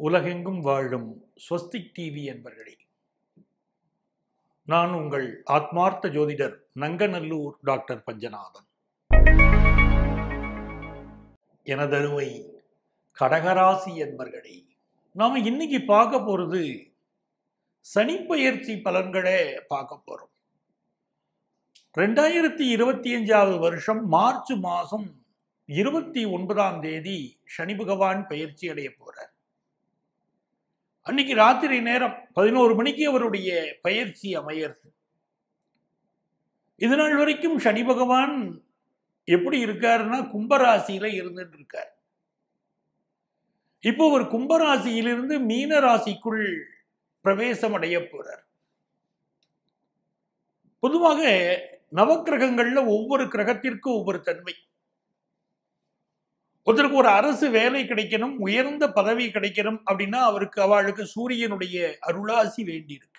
உலகெங்கும் வாழும் ஸ்வஸ்திக் டிவி என்பர்களே நான் உங்கள் ஆத்மார்த்த ஜோதிடர் நங்கநல்லூர் டாக்டர் பஞ்சநாதன் எனதருமை கடகராசி என்பர்களே நாம இன்னைக்கு பார்க்க போறது சனிப்பெயர்ச்சி பலன்களே பார்க்க போறோம் ரெண்டாயிரத்தி இருபத்தி அஞ்சாவது வருஷம் மார்ச் மாதம் இருபத்தி ஒன்பதாம் தேதி சனி பகவான் பயிற்சி அடைய போறார் அன்னைக்கு ராத்திரி நேரம் பதினோரு மணிக்கு அவருடைய பயிற்சி அமையறது இது நாள் வரைக்கும் சனி பகவான் எப்படி இருக்காருன்னா கும்பராசியில இருந்துட்டு இருக்கார் இப்போ ஒரு கும்பராசியிலிருந்து மீன ராசிக்குள் பிரவேசம் அடைய போறார் பொதுவாக நவக்கிரகங்கள்ல ஒவ்வொரு கிரகத்திற்கும் ஒவ்வொரு தன்மை ஒருத்தருக்கு ஒரு அரசு வேலை கிடைக்கணும் உயர்ந்த பதவி கிடைக்கணும் அப்படின்னா அவருக்கு அவளுக்கு சூரியனுடைய அருளாசி வேண்டியிருக்கு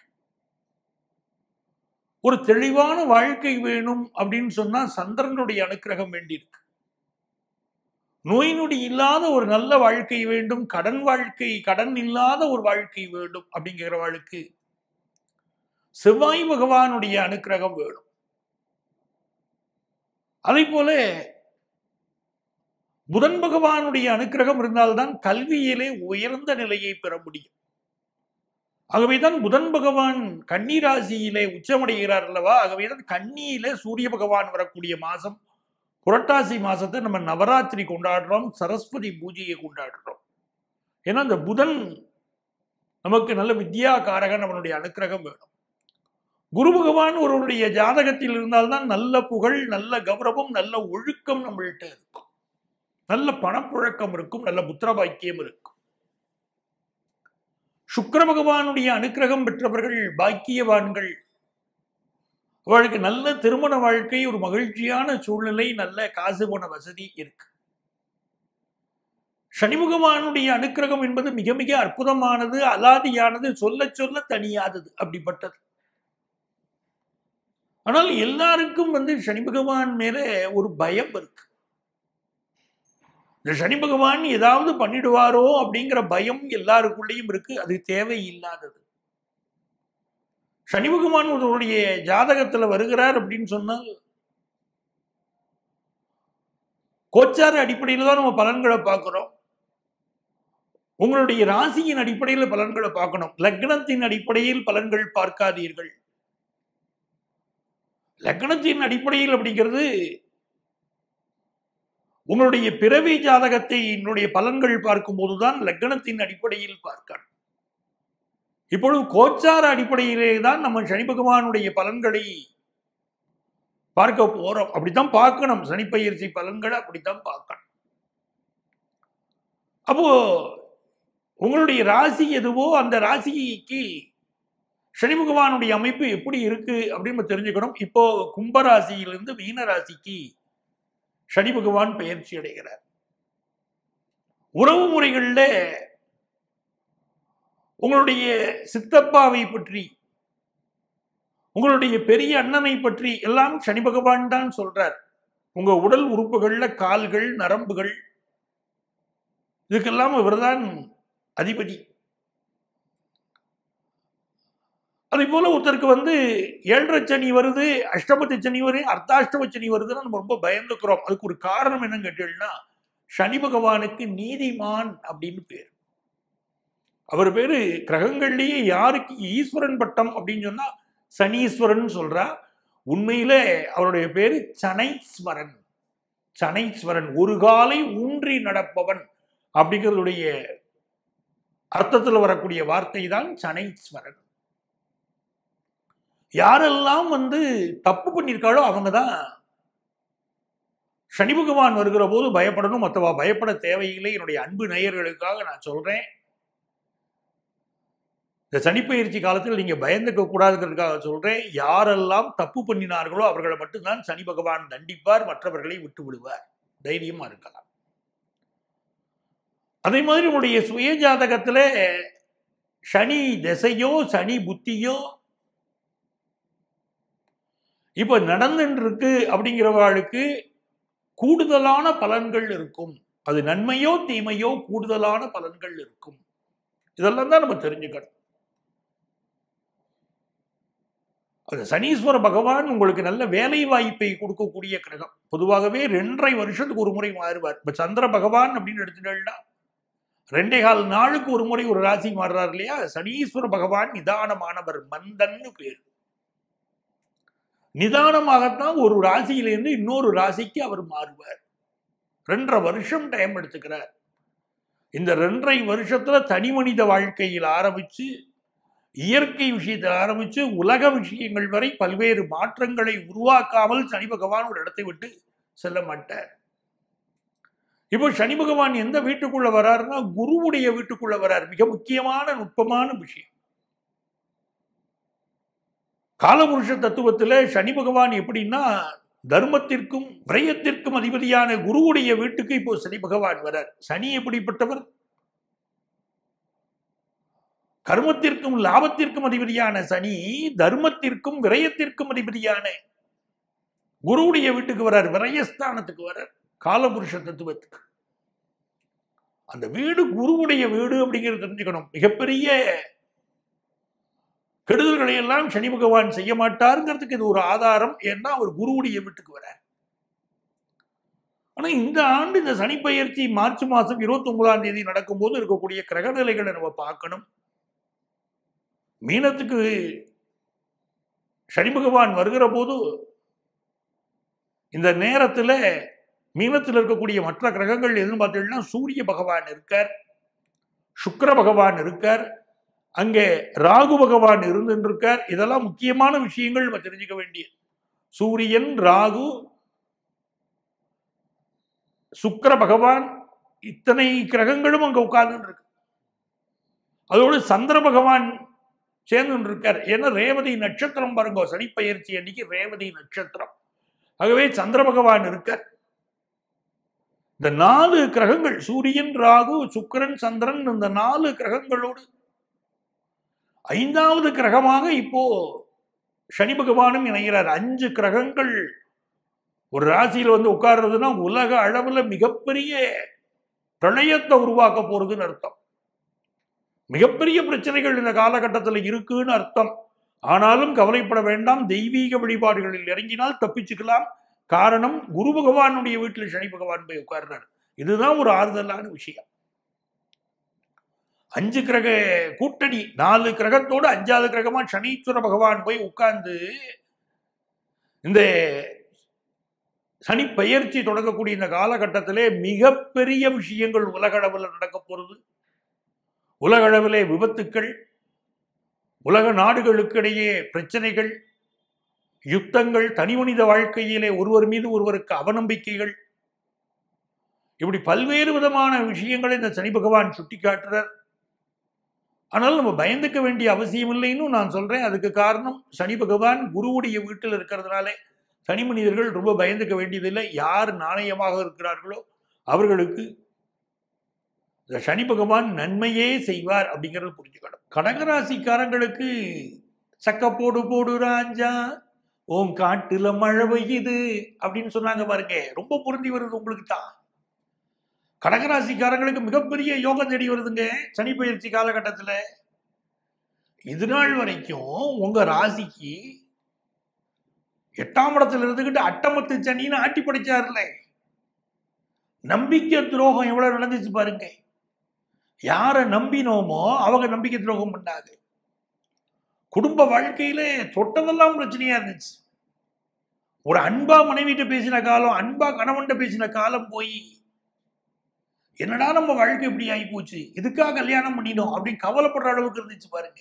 ஒரு தெளிவான வாழ்க்கை வேணும் அப்படின்னு சொன்னா சந்திரனுடைய அனுக்கிரகம் வேண்டியிருக்கு நோய் நொடி இல்லாத ஒரு நல்ல வாழ்க்கை வேண்டும் கடன் வாழ்க்கை கடன் இல்லாத ஒரு வாழ்க்கை வேண்டும் அப்படிங்கிறவளுக்கு செவ்வாய் பகவானுடைய அனுக்கிரகம் வேணும் அதே போல புதன் பகவானுடைய அனுக்கிரகம் இருந்தால்தான் கல்வியிலே உயர்ந்த நிலையை பெற முடியும் ஆகவேதான் புதன் பகவான் கன்னி ராசியிலே உச்சமடைகிறார் அல்லவா ஆகவேதான் கன்னியிலே சூரிய பகவான் வரக்கூடிய மாசம் புரட்டாசி மாசத்தை நம்ம நவராத்திரி கொண்டாடுறோம் சரஸ்வதி பூஜையை கொண்டாடுறோம் ஏன்னா அந்த புதன் நமக்கு நல்ல வித்யா காரகன் அவனுடைய அனுக்கிரகம் வேணும் குரு பகவான் ஒருவருடைய ஜாதகத்தில் இருந்தால்தான் நல்ல புகழ் நல்ல கௌரவம் நல்ல ஒழுக்கம் நம்மள்கிட்ட இருக்கும் நல்ல பணப்புழக்கம் இருக்கும் நல்ல புத்திர பாக்கியம் இருக்கும் சுக்கர பகவானுடைய அனுக்கிரகம் பெற்றவர்கள் பாக்கியவான்கள் அவளுக்கு நல்ல திருமண வாழ்க்கை ஒரு மகிழ்ச்சியான சூழ்நிலை நல்ல காசு போன வசதி இருக்கு சனி பகவானுடைய அனுக்கிரகம் என்பது மிக மிக அற்புதமானது அலாதியானது சொல்ல சொல்ல தனியாதது அப்படிப்பட்டது ஆனால் எல்லாருக்கும் வந்து சனி பகவான் மேல ஒரு பயம் இருக்கு இந்த சனி பகவான் ஏதாவது பண்ணிடுவாரோ அப்படிங்கிற பயம் எல்லாருக்குள்ளேயும் இருக்கு அது தேவையில்லாதது சனி பகவான் ஒருவருடைய ஜாதகத்துல வருகிறார் அப்படின்னு சொன்னால் கோச்சார அடிப்படையில் தான் நம்ம பலன்களை பார்க்கிறோம் உங்களுடைய ராசியின் அடிப்படையில் பலன்களை பார்க்கணும் லக்னத்தின் அடிப்படையில் பலன்கள் பார்க்காதீர்கள் லக்னத்தின் அடிப்படையில் அப்படிங்கிறது உங்களுடைய பிறவி ஜாதகத்தை என்னுடைய பலன்கள் பார்க்கும்போதுதான் லக்னத்தின் அடிப்படையில் பார்க்கணும் இப்பொழுது கோச்சார அடிப்படையிலே தான் நம்ம சனி பகவானுடைய பலன்களை பார்க்க போறோம் அப்படித்தான் பார்க்கணும் சனிப்பயிற்சி பலன்களை அப்படித்தான் பார்க்கணும் அப்போ உங்களுடைய ராசி எதுவோ அந்த ராசிக்கு சனி பகவானுடைய அமைப்பு எப்படி இருக்கு அப்படின்னு நம்ம தெரிஞ்சுக்கணும் இப்போ கும்பராசியிலிருந்து மீன ராசிக்கு சனி பகவான் பயிற்சி அடைகிறார் உறவு முறைகளில் உங்களுடைய சித்தப்பாவை பற்றி உங்களுடைய பெரிய அண்ணனை பற்றி எல்லாம் சனி பகவான் தான் சொல்றார் உங்க உடல் உறுப்புகள்ல கால்கள் நரம்புகள் இதுக்கெல்லாம் இவர்தான் அதிபதி அதே போல ஒருத்தருக்கு வந்து ஏழரை சனி வருது அஷ்டமத்து சனி வருது அர்த்தாஷ்டம சனி வருதுன்னு நம்ம ரொம்ப பயந்துக்கிறோம் அதுக்கு ஒரு காரணம் என்னன்னு கேட்டீங்கன்னா சனி பகவானுக்கு நீதிமான் அப்படின்னு பேர் அவர் பேரு கிரகங்கள்லயே யாருக்கு ஈஸ்வரன் பட்டம் அப்படின்னு சொன்னா சனீஸ்வரன் சொல்றா உண்மையில அவருடைய பேரு சனைஸ்வரன் சனைஸ்வரன் ஒரு காலை ஊன்றி நடப்பவன் அப்படிங்கிறதுடைய அர்த்தத்தில் வரக்கூடிய வார்த்தை தான் சனைஸ்வரன் யாரெல்லாம் வந்து தப்பு பண்ணியிருக்காளோ அவங்க தான் சனி பகவான் வருகிற போது பயப்படணும் மற்றவா பயப்பட தேவையில்லை என்னுடைய அன்பு நேயர்களுக்காக நான் சொல்றேன் இந்த சனிப்பயிற்சி காலத்தில் நீங்க பயந்துக்க கூடாதுங்கிறதுக்காக சொல்றேன் யாரெல்லாம் தப்பு பண்ணினார்களோ அவர்களை மட்டும்தான் சனி பகவான் தண்டிப்பார் மற்றவர்களை விட்டு விடுவார் தைரியமா இருக்கலாம் அதே மாதிரி உங்களுடைய சுய ஜாதகத்துல சனி திசையோ சனி புத்தியோ இப்ப நடந்துட்டு இருக்கு அப்படிங்கிறவர்களுக்கு கூடுதலான பலன்கள் இருக்கும் அது நன்மையோ தீமையோ கூடுதலான பலன்கள் இருக்கும் இதெல்லாம் தான் நம்ம தெரிஞ்சுக்கணும் அது சனீஸ்வர பகவான் உங்களுக்கு நல்ல வேலை வாய்ப்பை கொடுக்கக்கூடிய கிரகம் பொதுவாகவே ரெண்டரை வருஷத்துக்கு ஒரு முறை மாறுவார் இப்ப சந்திர பகவான் அப்படின்னு எடுத்துட்டா ரெண்டே கால் நாளுக்கு ஒரு முறை ஒரு ராசி மாறுறார் இல்லையா சனீஸ்வர பகவான் நிதானமானவர் மந்தன்னு பேர் நிதானமாகத்தான் ஒரு ராசியிலிருந்து இன்னொரு ராசிக்கு அவர் மாறுவார் ரெண்டரை வருஷம் டைம் எடுத்துக்கிறார் இந்த ரெண்டரை வருஷத்துல தனி மனித வாழ்க்கையில் ஆரம்பிச்சு இயற்கை விஷயத்தில் ஆரம்பிச்சு உலக விஷயங்கள் வரை பல்வேறு மாற்றங்களை உருவாக்காமல் சனி பகவான் ஒரு இடத்தை விட்டு செல்ல மாட்டார் இப்போ சனி பகவான் எந்த வீட்டுக்குள்ள வராருன்னா குருவுடைய வீட்டுக்குள்ள வரார் மிக முக்கியமான நுட்பமான விஷயம் காலபுருஷ தத்துவத்துல சனி பகவான் எப்படின்னா தர்மத்திற்கும் விரயத்திற்கும் அதிபதியான குருவுடைய வீட்டுக்கு இப்போ சனி பகவான் வரார் சனி எப்படிப்பட்டவர் கர்மத்திற்கும் லாபத்திற்கும் அதிபதியான சனி தர்மத்திற்கும் விரயத்திற்கும் அதிபதியான குருவுடைய வீட்டுக்கு வரார் விரயஸ்தானத்துக்கு வரார் காலபுருஷ தத்துவத்துக்கு அந்த வீடு குருவுடைய வீடு அப்படிங்கிறது தெரிஞ்சுக்கணும் மிகப்பெரிய கெடுதல்களை எல்லாம் சனி பகவான் செய்ய மாட்டாருங்கிறதுக்கு இது ஒரு ஆதாரம் ஏன்னா அவர் குருவுடைய வீட்டுக்கு வரார் ஆனா இந்த ஆண்டு இந்த சனி பயிற்சி மார்ச் மாசம் இருபத்தி ஒன்பதாம் தேதி நடக்கும்போது இருக்கக்கூடிய கிரக நிலைகளை நம்ம பார்க்கணும் மீனத்துக்கு சனி பகவான் வருகிற போது இந்த நேரத்துல மீனத்தில் இருக்கக்கூடிய மற்ற கிரகங்கள் எதுன்னு பார்த்தீங்கன்னா சூரிய பகவான் இருக்கார் சுக்கிர பகவான் இருக்கார் அங்கே ராகு பகவான் இருந்துட்டு இருக்கார் இதெல்லாம் முக்கியமான விஷயங்கள் நம்ம தெரிஞ்சுக்க வேண்டியது சூரியன் ராகு சுக்கிர பகவான் இத்தனை கிரகங்களும் அங்க உட்கார்ந்து இருக்கு அதோடு சந்திர பகவான் சேர்ந்து இருக்கார் ஏன்னா ரேவதி நட்சத்திரம் பாருங்க சனிப்பயிற்சி அன்னைக்கு ரேவதி நட்சத்திரம் ஆகவே சந்திர பகவான் இருக்கார் இந்த நாலு கிரகங்கள் சூரியன் ராகு சுக்கிரன் சந்திரன் இந்த நாலு கிரகங்களோடு ஐந்தாவது கிரகமாக இப்போ சனி பகவானும் இணைகிறார் அஞ்சு கிரகங்கள் ஒரு ராசியில் வந்து உட்கார்றதுன்னா உலக அளவுல மிகப்பெரிய பிரளயத்தை உருவாக்க போறதுன்னு அர்த்தம் மிகப்பெரிய பிரச்சனைகள் இந்த காலகட்டத்தில் இருக்குன்னு அர்த்தம் ஆனாலும் கவலைப்பட வேண்டாம் தெய்வீக வழிபாடுகளில் இறங்கினால் தப்பிச்சுக்கலாம் காரணம் குரு பகவானுடைய வீட்டில் சனி பகவான் போய் உட்கார்றார் இதுதான் ஒரு ஆறுதலான விஷயம் அஞ்சு கிரக கூட்டணி நாலு கிரகத்தோடு அஞ்சாவது கிரகமா சனீஸ்வர பகவான் போய் உட்கார்ந்து இந்த சனி பெயர்ச்சி தொடங்கக்கூடிய இந்த காலகட்டத்திலே மிகப்பெரிய விஷயங்கள் உலக அளவில் நடக்க போறது உலக அளவிலே விபத்துக்கள் உலக நாடுகளுக்கு இடையே பிரச்சனைகள் யுத்தங்கள் தனிமனித வாழ்க்கையிலே ஒருவர் மீது ஒருவருக்கு அவநம்பிக்கைகள் இப்படி பல்வேறு விதமான விஷயங்களை இந்த சனி பகவான் சுட்டி காட்டுறார் ஆனால் நம்ம பயந்துக்க வேண்டிய அவசியம் இல்லைன்னு நான் சொல்றேன் அதுக்கு காரணம் சனி பகவான் குருவுடைய வீட்டில் இருக்கிறதுனாலே தனி மனிதர்கள் ரொம்ப பயந்துக்க வேண்டியதில்லை யார் நாணயமாக இருக்கிறார்களோ அவர்களுக்கு இந்த சனி பகவான் நன்மையே செய்வார் அப்படிங்கிறது புரிஞ்சுக்கணும் கடகராசிக்காரங்களுக்கு சக்க போடு போடு ராஜா ஓம் காட்டுல மழை பெய்யுது அப்படின்னு சொன்னாங்க பாருங்க ரொம்ப பொருந்தி வருது உங்களுக்கு தான் கடகராசிக்காரங்களுக்கு மிகப்பெரிய யோகம் தேடி வருதுங்க சனி பயிற்சி காலகட்டத்தில் இது நாள் வரைக்கும் உங்க ராசிக்கு எட்டாம் இடத்துல இருந்துகிட்டு அட்டமத்து சனின்னு ஆட்டி படிச்சார்ல நம்பிக்கை துரோகம் எவ்வளவு நடந்துச்சு பாருங்க யாரை நம்பினோமோ அவங்க நம்பிக்கை துரோகம் பண்ணாங்க குடும்ப வாழ்க்கையில தொட்டதெல்லாம் பிரச்சனையா இருந்துச்சு ஒரு அன்பா மனைவிட்ட பேசின காலம் அன்பா கணவன்கிட்ட பேசின காலம் போய் என்னடா நம்ம வாழ்க்கை இப்படி ஆகி போச்சு இதுக்காக கல்யாணம் பண்ணினோம் அப்படின்னு கவலைப்படுற அளவுக்கு இருந்துச்சு பாருங்க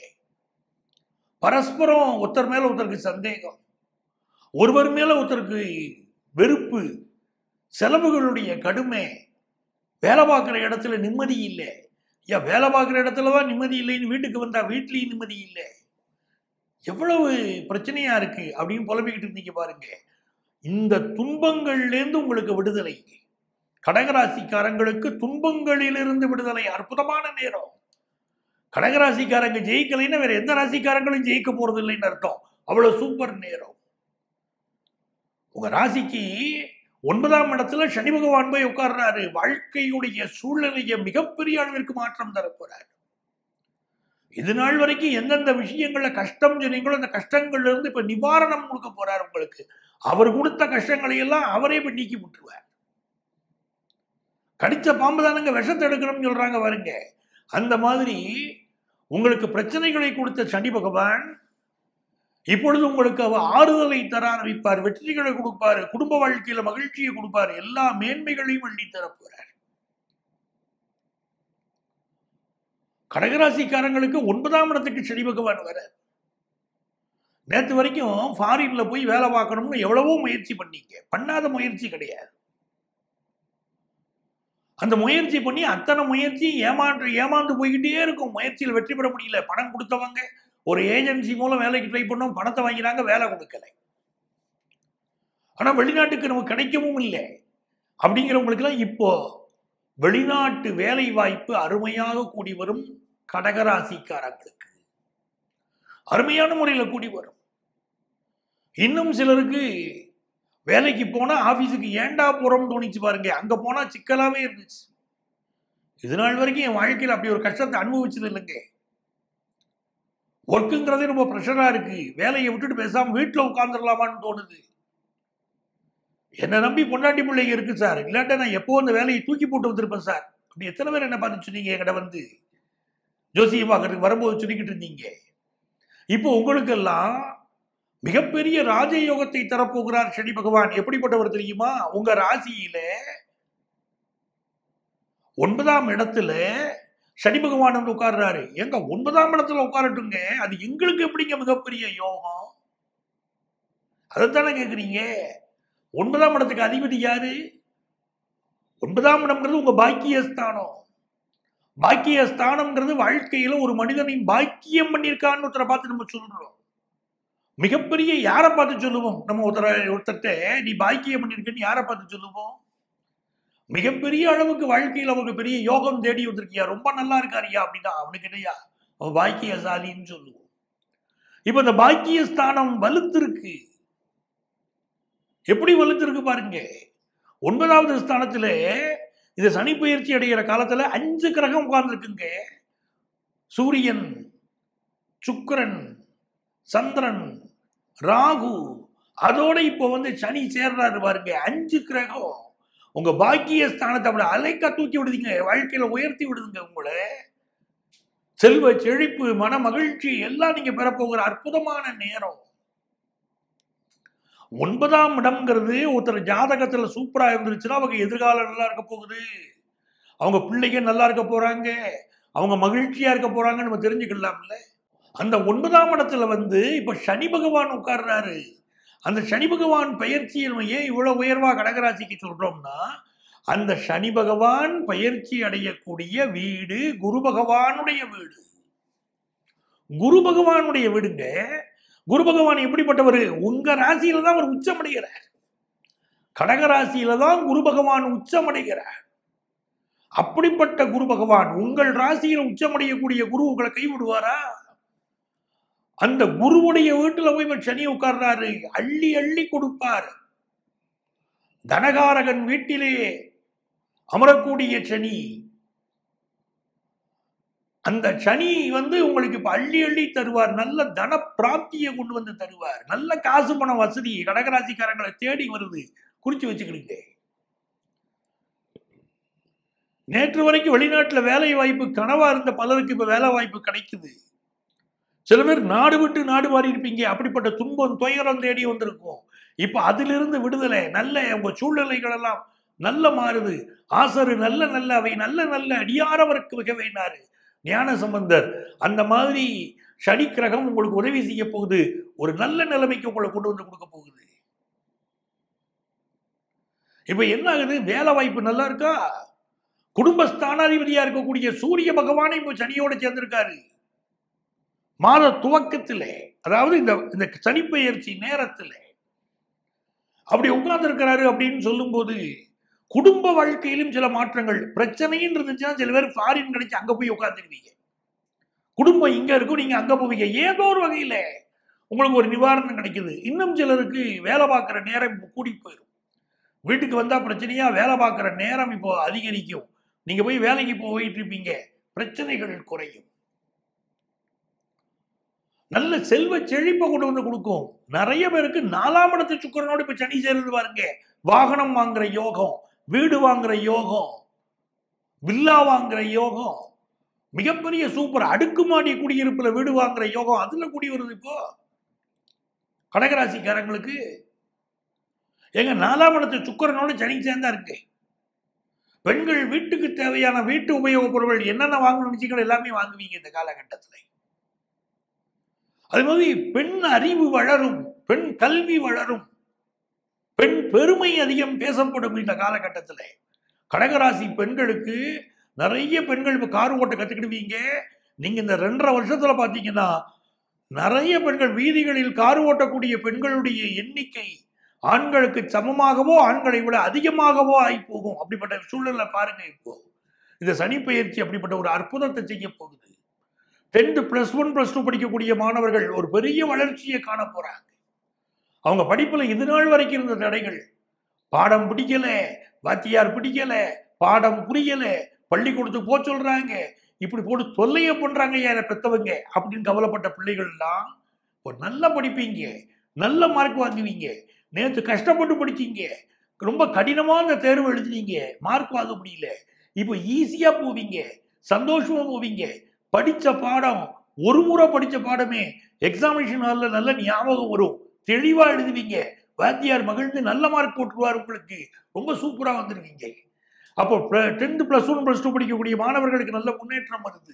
பரஸ்பரம் ஒருத்தர் மேல ஒருத்தருக்கு சந்தேகம் ஒருவர் மேல ஒருத்தருக்கு வெறுப்பு செலவுகளுடைய கடுமை வேலை பார்க்குற இடத்துல நிம்மதி இல்லை ஏன் வேலை பார்க்குற இடத்துல தான் நிம்மதி இல்லைன்னு வீட்டுக்கு வந்தா வீட்லேயும் நிம்மதி இல்லை எவ்வளவு பிரச்சனையா இருக்கு அப்படின்னு புலம்பிக்கிட்டு இருந்தீங்க பாருங்க இந்த துன்பங்கள்லேருந்து உங்களுக்கு விடுதலை கடகராசிக்காரங்களுக்கு துன்பங்களிலிருந்து விடுதலை அற்புதமான நேரம் கடகராசிக்காரங்க ஜெயிக்கலைன்னா வேற எந்த ராசிக்காரங்களும் ஜெயிக்க போறது இல்லைன்னு அர்த்தம் அவ்வளவு சூப்பர் நேரம் உங்க ராசிக்கு ஒன்பதாம் இடத்துல சனி பகவான் போய் உட்கார்றாரு வாழ்க்கையுடைய சூழ்நிலையை மிகப்பெரிய அளவிற்கு மாற்றம் தரப்போறார் இது நாள் வரைக்கும் எந்தெந்த விஷயங்கள்ல கஷ்டம் சொன்னீங்களோ அந்த கஷ்டங்கள்ல இருந்து இப்ப நிவாரணம் கொடுக்க போறார் உங்களுக்கு அவர் கொடுத்த கஷ்டங்களை எல்லாம் அவரே இப்ப நீக்கி விட்டுருவார் கடிச்ச பாம்பு தானுங்க விஷத்தை எடுக்கணும்னு சொல்றாங்க பாருங்க அந்த மாதிரி உங்களுக்கு பிரச்சனைகளை கொடுத்த சனி பகவான் இப்பொழுது உங்களுக்கு அவர் ஆறுதலை தர ஆரம்பிப்பார் வெற்றிகளை கொடுப்பாரு குடும்ப வாழ்க்கையில மகிழ்ச்சியை கொடுப்பாரு எல்லா மேன்மைகளையும் அள்ளி தரப்போறார் கடகராசிக்காரங்களுக்கு ஒன்பதாம் இடத்துக்கு சனி பகவான் வர நேத்து வரைக்கும் ஃபாரின்ல போய் வேலை பார்க்கணும்னு எவ்வளவோ முயற்சி பண்ணீங்க பண்ணாத முயற்சி கிடையாது அந்த முயற்சி பண்ணி அத்தனை முயற்சி ஏமாந்து ஏமாந்து போய்கிட்டே இருக்கும் முயற்சியில் வெற்றி பெற முடியல பணம் கொடுத்தவங்க ஒரு ஏஜென்சி மூலம் வேலைக்கு ட்ரை பண்ணோம் பணத்தை வாங்கினாங்க வேலை கொடுக்கல ஆனா வெளிநாட்டுக்கு நமக்கு கிடைக்கவும் இல்லை அப்படிங்கிறவங்களுக்கெல்லாம் இப்போ வெளிநாட்டு வேலை வாய்ப்பு அருமையாக கூடி வரும் கடகராசிக்காரங்களுக்கு அருமையான முறையில் கூடி வரும் இன்னும் சிலருக்கு வேலைக்கு போனா ஆபீஸுக்கு ஏண்டா போறோம்னு தோணிச்சு பாருங்க அங்க போனா சிக்கலாவே இருந்துச்சு இது நாள் வரைக்கும் என் வாழ்க்கையில் அப்படி ஒரு கஷ்டத்தை அனுபவிச்சது இல்லைங்க ஒர்க்குங்கிறதே ரொம்ப ப்ரெஷரா இருக்கு வேலையை விட்டுட்டு பேசாம வீட்டுல உட்காந்துடலாமான்னு தோணுது என்னை நம்பி பொண்டாட்டி பிள்ளைங்க இருக்கு சார் இல்லாட்டா நான் எப்போ அந்த வேலையை தூக்கி போட்டு வந்திருப்பேன் சார் அப்படி எத்தனை பேர் என்ன பார்த்து சொன்னீங்க என்கிட்ட வந்து ஜோசியம் பார்க்கறதுக்கு வரும்போது சொல்லிக்கிட்டு இருந்தீங்க இப்போ உங்களுக்கெல்லாம் மிகப்பெரிய ராஜயோகத்தை தரப்போகிறார் சனி பகவான் எப்படிப்பட்டவர் தெரியுமா உங்க ராசியில ஒன்பதாம் இடத்துல சனி பகவான் வந்து உட்கார்றாரு எங்க ஒன்பதாம் இடத்துல உட்காரட்டுங்க அது எங்களுக்கு எப்படிங்க மிகப்பெரிய யோகம் அதைத்தானே கேக்குறீங்க ஒன்பதாம் இடத்துக்கு அதிபதி யாரு ஒன்பதாம் இடம்ங்கிறது உங்க பாக்கியஸ்தானம் பாக்கியஸ்தானம்ங்கிறது வாழ்க்கையில ஒரு மனிதனின் பாக்கியம் பண்ணியிருக்கான்னு ஒருத்தரை பார்த்து நம்ம சொல்றோம் மிகப்பெரிய யாரை பார்த்து சொல்லுவோம் நம்ம ஒருத்தர ஒருத்தர்கிட்ட நீ பாக்கியம் பண்ணியிருக்கன்னு யாரை பார்த்து சொல்லுவோம் மிகப்பெரிய அளவுக்கு வாழ்க்கையில் அவருக்கு பெரிய யோகம் தேடி வந்திருக்கியா ரொம்ப நல்லா இருக்காருயா அப்படின்னா அவனுக்கு இல்லையா அவன் பாக்கியசாலின்னு சொல்லுவோம் இப்ப இந்த பாக்கிய ஸ்தானம் வலுத்திருக்கு எப்படி வலுத்திருக்கு பாருங்க ஒன்பதாவது ஸ்தானத்துல இது சனி பயிற்சி அடைகிற காலத்துல அஞ்சு கிரகம் உட்கார்ந்துருக்குங்க சூரியன் சுக்கிரன் சந்திரன் ராகு அதோட இப்போ வந்து சனி சேர்றாரு பாருங்க அஞ்சு கிரகம் உங்க பாக்கிய ஸ்தானத்தை அப்படி அலைக்கா தூக்கி விடுதீங்க வாழ்க்கையில உயர்த்தி விடுதுங்க உங்களை செல்வ செழிப்பு மன மகிழ்ச்சி எல்லாம் நீங்க பெறப்போகிற அற்புதமான நேரம் ஒன்பதாம் இடம்ங்கிறது ஒருத்தர் ஜாதகத்துல சூப்பரா இருந்துருச்சுன்னா அவங்க எதிர்காலம் நல்லா இருக்க போகுது அவங்க பிள்ளைங்க நல்லா இருக்க போறாங்க அவங்க மகிழ்ச்சியா இருக்க போறாங்கன்னு நம்ம தெரிஞ்சுக்கலாம்ல அந்த ஒன்பதாம் இடத்துல வந்து இப்ப சனி பகவான் உட்கார்றாரு அந்த சனி பகவான் பயிற்சி நம்ம ஏன் இவ்வளவு உயர்வா கடகராசிக்கு சொல்றோம்னா அந்த சனி பகவான் பயிற்சி அடையக்கூடிய வீடு குரு பகவானுடைய வீடு குரு பகவானுடைய வீடுங்க குரு பகவான் எப்படிப்பட்டவர் உங்க ராசியில தான் அவர் உச்சமடைகிறார் கடக ராசியில தான் குரு பகவான் உச்சமடைகிறார் அப்படிப்பட்ட குரு பகவான் உங்கள் ராசியில உச்சமடையக்கூடிய குரு உங்களை கைவிடுவாரா அந்த குருவுடைய வீட்டுல போய் இவர் சனி உட்கார்றாரு அள்ளி அள்ளி கொடுப்பார் தனகாரகன் வீட்டிலே அமரக்கூடிய சனி அந்த சனி வந்து உங்களுக்கு இப்ப அள்ளி அள்ளி தருவார் நல்ல தன பிராப்தியை கொண்டு வந்து தருவார் நல்ல காசு பண வசதி கடகராசிக்காரங்களை தேடி வருது குறிச்சு வச்சுக்கிடுங்க நேற்று வரைக்கும் வெளிநாட்டுல வேலை வாய்ப்பு கனவா இருந்த பலருக்கு இப்ப வேலை வாய்ப்பு கிடைக்குது சில பேர் நாடு விட்டு நாடு மாறி இருப்பீங்க அப்படிப்பட்ட துன்பம் துயரம் தேடி வந்திருக்கும் இப்ப அதிலிருந்து விடுதலை நல்ல உங்க சூழ்நிலைகள் எல்லாம் நல்ல மாறுது ஆசரு நல்ல நல்ல அவை நல்ல நல்ல அடியாரவருக்கு மிக வேண்டாரு ஞான சம்பந்தர் அந்த மாதிரி சனி கிரகம் உங்களுக்கு உதவி செய்ய போகுது ஒரு நல்ல நிலைமைக்கு உங்களை கொண்டு வந்து கொடுக்க போகுது இப்ப என்ன ஆகுது வேலை வாய்ப்பு நல்லா இருக்கா குடும்ப ஸ்தானாதிபதியா இருக்கக்கூடிய சூரிய பகவானை இப்போ சனியோட சேர்ந்திருக்காரு மாத துவக்கத்திலே அதாவது இந்த இந்த சனிப்பெயர்ச்சி நேரத்தில் அப்படி உட்கார்ந்து இருக்கிறாரு அப்படின்னு சொல்லும்போது குடும்ப வாழ்க்கையிலும் சில மாற்றங்கள் பிரச்சனைன்னு இருந்துச்சுன்னா சில பேர் ஃபாரின் கிடைச்சு அங்க போய் உட்காந்துருவீங்க குடும்பம் இங்க இருக்கும் நீங்க அங்க போவீங்க ஏதோ ஒரு வகையில உங்களுக்கு ஒரு நிவாரணம் கிடைக்குது இன்னும் சிலருக்கு வேலை பார்க்குற நேரம் இப்போ கூடி போயிடும் வீட்டுக்கு வந்தா பிரச்சனையா வேலை பார்க்குற நேரம் இப்போ அதிகரிக்கும் நீங்க போய் வேலைக்கு போயிட்டு இருப்பீங்க பிரச்சனைகள் குறையும் நல்ல செல்வ செழிப்பை கொண்டு வந்து கொடுக்கும் நிறைய பேருக்கு நாலாம் இடத்து சுக்கரனோட இப்ப சனி சேருது பாருங்க வாகனம் வாங்குற யோகம் வீடு வாங்குற யோகம் வில்லா வாங்குற யோகம் மிகப்பெரிய சூப்பர் அடுக்குமாடி குடியிருப்புல வீடு வாங்குற யோகம் அதுல குடி வருது இப்போ கடகராசிக்காரங்களுக்கு எங்க நாலாம் இடத்து சுக்கரனோட சனி சேர்ந்தா இருக்கு பெண்கள் வீட்டுக்கு தேவையான வீட்டு உபயோகப் பொருட்கள் என்னென்ன வாங்கணும் நினைச்சீங்களோ எல்லாமே வாங்குவீங்க இந்த காலகட்டத்தில் அதே மாதிரி பெண் அறிவு வளரும் பெண் கல்வி வளரும் பெண் பெருமை அதிகம் பேசப்படும் இந்த காலகட்டத்தில் கடகராசி பெண்களுக்கு நிறைய பெண்கள் இப்போ கார் ஓட்ட கத்துக்கிடுவீங்க நீங்க இந்த ரெண்டரை வருஷத்துல பாத்தீங்கன்னா நிறைய பெண்கள் வீதிகளில் கார் ஓட்டக்கூடிய பெண்களுடைய எண்ணிக்கை ஆண்களுக்கு சமமாகவோ ஆண்களை விட அதிகமாகவோ ஆகி போகும் அப்படிப்பட்ட சூழலை பாருங்க இப்போ இந்த சனி பயிற்சி அப்படிப்பட்ட ஒரு அற்புதத்தை செய்ய போகுது tenth plus one plus two படிக்கக்கூடிய மாணவர்கள் ஒரு பெரிய வளர்ச்சியை காண போறாங்க அவங்க படிப்புல இது நாள் வரைக்கும் இருந்த தடைகள் பாடம் பிடிக்கல வாத்தியார் பிடிக்கல பாடம் புரியல பள்ளிக்கூடத்துக்கு போக சொல்றாங்க இப்படி போட்டு தொல்லைய பண்றாங்க யார பெத்தவங்க அப்படின்னு கவலைப்பட்ட பிள்ளைகள் எல்லாம் ஒரு நல்லா படிப்பீங்க நல்ல மார்க் வாங்குவீங்க நேற்று கஷ்டப்பட்டு படிச்சீங்க ரொம்ப கடினமான தேர்வு எழுதினீங்க மார்க் வாங்க முடியல இப்போ ஈஸியா போவீங்க சந்தோஷமா போவீங்க படிச்ச பாடம் ஒரு முறை படிச்ச பாடமே எக்ஸாமினேஷன் ஹாலில் நல்ல ஞாபகம் வரும் தெளிவா எழுதுவீங்க வாத்தியார் மகிழ்ந்து நல்ல மார்க் போட்டுருவார் உங்களுக்கு ரொம்ப சூப்பரா வந்துருவீங்க அப்போ tenth plus one plus two படிக்கக்கூடிய மாணவர்களுக்கு நல்ல முன்னேற்றம் வருது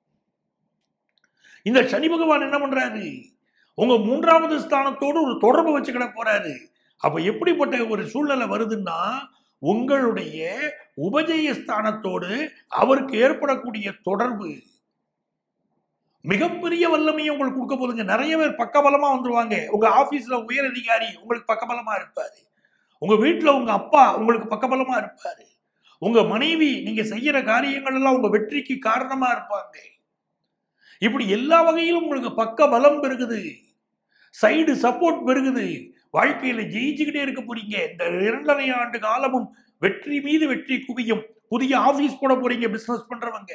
இந்த சனி பகவான் என்ன பண்றாரு உங்க மூன்றாவது ஸ்தானத்தோடு ஒரு தொடர்பு வச்சுக்கிட போறாரு அப்ப எப்படிப்பட்ட ஒரு சூழ்நிலை வருதுன்னா உங்களுடைய உபஜய ஸ்தானத்தோடு அவருக்கு ஏற்படக்கூடிய தொடர்பு மிகப்பெரிய வல்லமையை உங்களுக்கு கொடுக்க போதுங்க நிறைய பேர் பக்கபலமா வந்துருவாங்க உங்க ஆபீஸ்ல உயர் அதிகாரி உங்களுக்கு பக்கபலமா இருப்பாரு உங்க வீட்டுல உங்க அப்பா உங்களுக்கு பக்கபலமா இருப்பாரு உங்க மனைவி நீங்க செய்யற காரியங்கள் எல்லாம் உங்க வெற்றிக்கு காரணமா இருப்பாங்க இப்படி எல்லா வகையிலும் உங்களுக்கு பக்க பலம் பெருகுது சைடு சப்போர்ட் பெருகுது வாழ்க்கையில ஜெயிச்சுக்கிட்டே இருக்க போறீங்க இந்த இரண்டரை ஆண்டு காலமும் வெற்றி மீது வெற்றி குவியும் புதிய ஆபீஸ் போட போறீங்க பிசினஸ் பண்றவங்க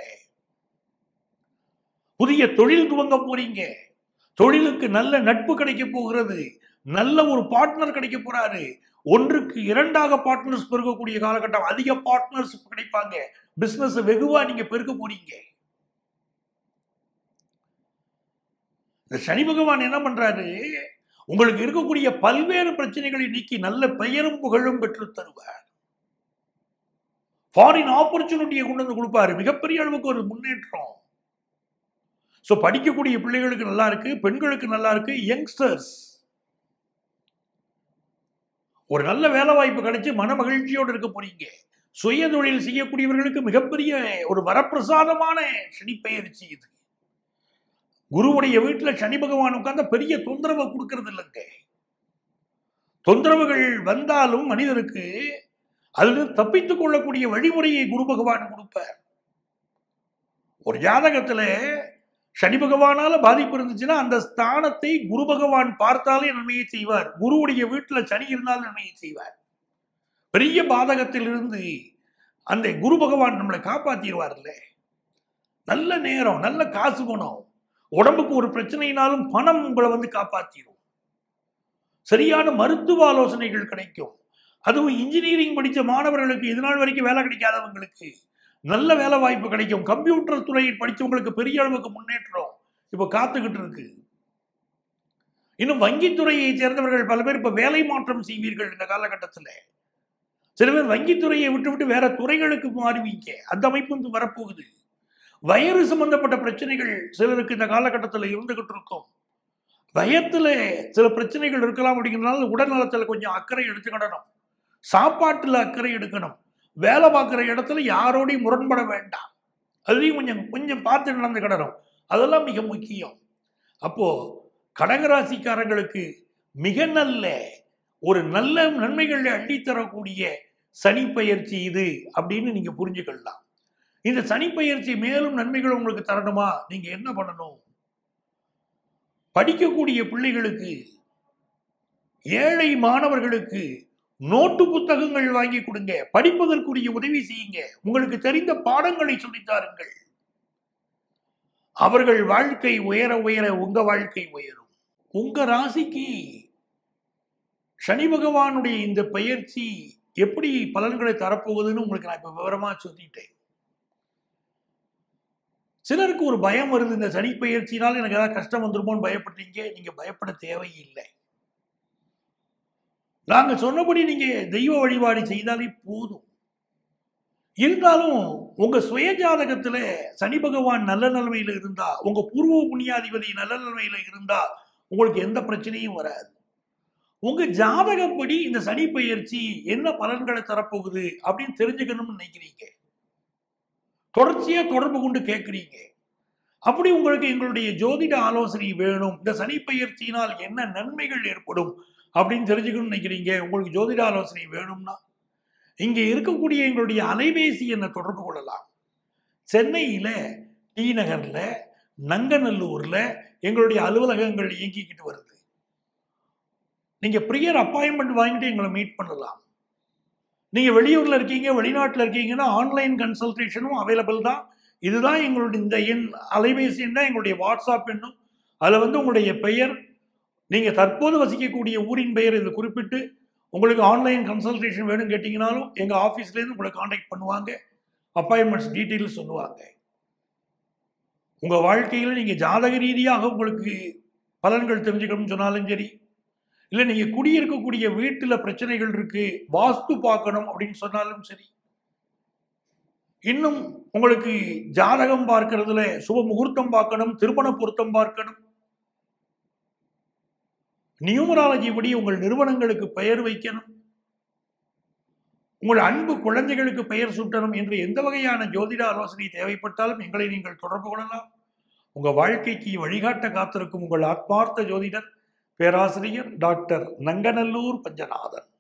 புதிய தொழில் துவங்க போறீங்க தொழிலுக்கு நல்ல நட்பு கிடைக்க போகிறது நல்ல ஒரு பார்ட்னர் கிடைக்க போறாரு ஒன்றுக்கு இரண்டாக பார்ட்னர்ஸ் பெருகக்கூடிய காலகட்டம் அதிக பார்ட்னர்ஸ் கிடைப்பாங்க பிசினஸ் வெகுவா நீங்க பெருக்க போறீங்க இந்த சனி பகவான் என்ன பண்றாரு உங்களுக்கு இருக்கக்கூடிய பல்வேறு பிரச்சனைகளை நீக்கி நல்ல பெயரும் புகழும் பெற்று தருவார் ஃபாரின் ஆப்பர்ச்சுனிட்டியை கொண்டு வந்து கொடுப்பாரு மிகப்பெரிய அளவுக்கு ஒரு முன்னேற்றம் ஸோ படிக்கக்கூடிய பிள்ளைகளுக்கு நல்லா இருக்கு பெண்களுக்கு நல்லா இருக்கு யங்ஸ்டர்ஸ் ஒரு நல்ல வேலை வாய்ப்பு கிடைச்சு மன மகிழ்ச்சியோடு இருக்க போறீங்க சுய தொழில் செய்யக்கூடியவர்களுக்கு மிகப்பெரிய ஒரு வரப்பிரசாதமான சனி பயிற்சி இது குருவுடைய வீட்டுல சனி பகவான் உட்கார்ந்த பெரிய தொந்தரவை கொடுக்கறது இல்லைங்க தொந்தரவுகள் வந்தாலும் மனிதருக்கு அதில் தப்பித்துக் கொள்ளக்கூடிய வழிமுறையை குரு பகவான் கொடுப்பார் ஒரு ஜாதகத்துல சனி பகவானால பாதிப்பு இருந்துச்சுன்னா அந்த ஸ்தானத்தை குரு பகவான் பார்த்தாலே நன்மையை செய்வார் குருவுடைய வீட்டுல சனி இருந்தால் நன்மையை செய்வார் பெரிய பாதகத்தில் இருந்து அந்த குரு பகவான் நம்மளை காப்பாத்திடுவார்ல நல்ல நேரம் நல்ல காசு பணம் உடம்புக்கு ஒரு பிரச்சனைனாலும் பணம் உங்களை வந்து காப்பாத்திடும் சரியான மருத்துவ ஆலோசனைகள் கிடைக்கும் அதுவும் இன்ஜினியரிங் படித்த மாணவர்களுக்கு இது நாள் வரைக்கும் வேலை கிடைக்காதவங்களுக்கு நல்ல வேலை வாய்ப்பு கிடைக்கும் கம்ப்யூட்டர் துறையில் படித்தவங்களுக்கு பெரிய அளவுக்கு முன்னேற்றம் இப்போ காத்துக்கிட்டு இருக்கு இன்னும் வங்கித்துறையை சேர்ந்தவர்கள் பல பேர் இப்போ வேலை மாற்றம் செய்வீர்கள் இந்த காலகட்டத்தில் சில பேர் வங்கித்துறையை விட்டு விட்டு வேற துறைகளுக்கு மாறுவீங்க அந்த அமைப்பு வரப்போகுது வயிறு சம்பந்தப்பட்ட பிரச்சனைகள் சிலருக்கு இந்த காலகட்டத்தில் இருந்துகிட்டு இருக்கும் வயத்துல சில பிரச்சனைகள் இருக்கலாம் அப்படிங்கிறதுனால உடல் நலத்தில் கொஞ்சம் அக்கறை எடுத்துக்கிடணும் சாப்பாட்டுல அக்கறை எடுக்கணும் வேலை பார்க்குற இடத்துல யாரோடையும் முரண்பட வேண்டாம் அதுலேயும் கொஞ்சம் கொஞ்சம் பார்த்து நடந்துக்கிடணும் அதெல்லாம் மிக முக்கியம் அப்போ கடகராசிக்காரங்களுக்கு மிக நல்ல ஒரு நல்ல நன்மைகளை அள்ளித்தரக்கூடிய சனி பயிற்சி இது அப்படின்னு நீங்க புரிஞ்சுக்கலாம் இந்த சனி பயிற்சி மேலும் நன்மைகள் உங்களுக்கு தரணுமா நீங்க என்ன பண்ணணும் படிக்கக்கூடிய பிள்ளைகளுக்கு ஏழை மாணவர்களுக்கு நோட்டு புத்தகங்கள் வாங்கி கொடுங்க படிப்பதற்குரிய உதவி செய்யுங்க உங்களுக்கு தெரிந்த பாடங்களை சொல்லித்தாருங்கள் அவர்கள் வாழ்க்கை உயர உயர உங்க வாழ்க்கை உயரும் உங்க ராசிக்கு சனி பகவானுடைய இந்த பயிற்சி எப்படி பலன்களை தரப்போகுதுன்னு உங்களுக்கு நான் இப்ப விவரமா சொல்லிட்டேன் சிலருக்கு ஒரு பயம் வருது இந்த சனி பயிற்சினால் எனக்கு ஏதாவது கஷ்டம் வந்துருமோன்னு பயப்பட்டீங்க நீங்க பயப்பட தேவையில்லை நாங்க சொன்னபடி நீங்க தெய்வ வழிபாடு செய்தாலே போதும் இருந்தாலும் உங்க சுய ஜாதகத்துல சனி பகவான் நல்ல நிலைமையில இருந்தா உங்க பூர்வ புண்ணியாதிபதி நல்ல நிலைமையில இருந்தா உங்களுக்கு எந்த பிரச்சனையும் வராது உங்க ஜாதகப்படி இந்த சனி பயிற்சி என்ன பலன்களை தரப்போகுது அப்படின்னு தெரிஞ்சுக்கணும்னு நினைக்கிறீங்க தொடர்ச்சியா தொடர்பு கொண்டு கேட்குறீங்க அப்படி உங்களுக்கு எங்களுடைய ஜோதிட ஆலோசனை வேணும் இந்த சனி பயிற்சியினால் என்ன நன்மைகள் ஏற்படும் அப்படின்னு தெரிஞ்சுக்கணும்னு நினைக்கிறீங்க உங்களுக்கு ஜோதிட ஆலோசனை வேணும்னா இங்க இருக்கக்கூடிய எங்களுடைய அலைபேசி என்ன தொடர்பு கொள்ளலாம் சென்னையில டி நகர்ல நங்கநல்லூர்ல எங்களுடைய அலுவலகங்கள் இயங்கிக்கிட்டு வருது நீங்க ப்ரியர் அப்பாயின்மெண்ட் வாங்கிட்டு எங்களை மீட் பண்ணலாம் நீங்க வெளியூர்ல இருக்கீங்க வெளிநாட்டுல இருக்கீங்கன்னா ஆன்லைன் கன்சல்டேஷனும் அவைலபிள் தான் இதுதான் எங்களுடைய இந்த எண் அலைபேசி எண் தான் எங்களுடைய வாட்ஸ்அப் எண்ணும் அதில் வந்து உங்களுடைய பெயர் நீங்க தற்போது வசிக்கக்கூடிய ஊரின் பெயர் இதை குறிப்பிட்டு உங்களுக்கு ஆன்லைன் கன்சல்டேஷன் வேணும்னு கேட்டிங்கனாலும் எங்கள் ஆஃபீஸ்லேருந்து உங்களை காண்டாக்ட் பண்ணுவாங்க அப்பாயின்மெண்ட்ஸ் டீட்டெயில்ஸ் சொல்லுவாங்க உங்கள் வாழ்க்கையில் நீங்கள் ஜாதக ரீதியாக உங்களுக்கு பலன்கள் தெரிஞ்சுக்கணும்னு சொன்னாலும் சரி இல்லை நீங்கள் குடியிருக்கக்கூடிய வீட்டில் பிரச்சனைகள் இருக்கு வாஸ்து பார்க்கணும் அப்படின்னு சொன்னாலும் சரி இன்னும் உங்களுக்கு ஜாதகம் பார்க்கறதுல சுப முகூர்த்தம் பார்க்கணும் திருமண பொருத்தம் பார்க்கணும் நியூமராலஜி படி உங்கள் நிறுவனங்களுக்கு பெயர் வைக்கணும் உங்கள் அன்பு குழந்தைகளுக்கு பெயர் சூட்டணும் என்று எந்த வகையான ஜோதிட ஆலோசனை தேவைப்பட்டாலும் எங்களை நீங்கள் தொடர்பு கொள்ளலாம் உங்க வாழ்க்கைக்கு வழிகாட்ட காத்திருக்கும் உங்கள் ஆத்மார்த்த ஜோதிடர் பேராசிரியர் டாக்டர் நங்கநல்லூர் பஞ்சநாதன்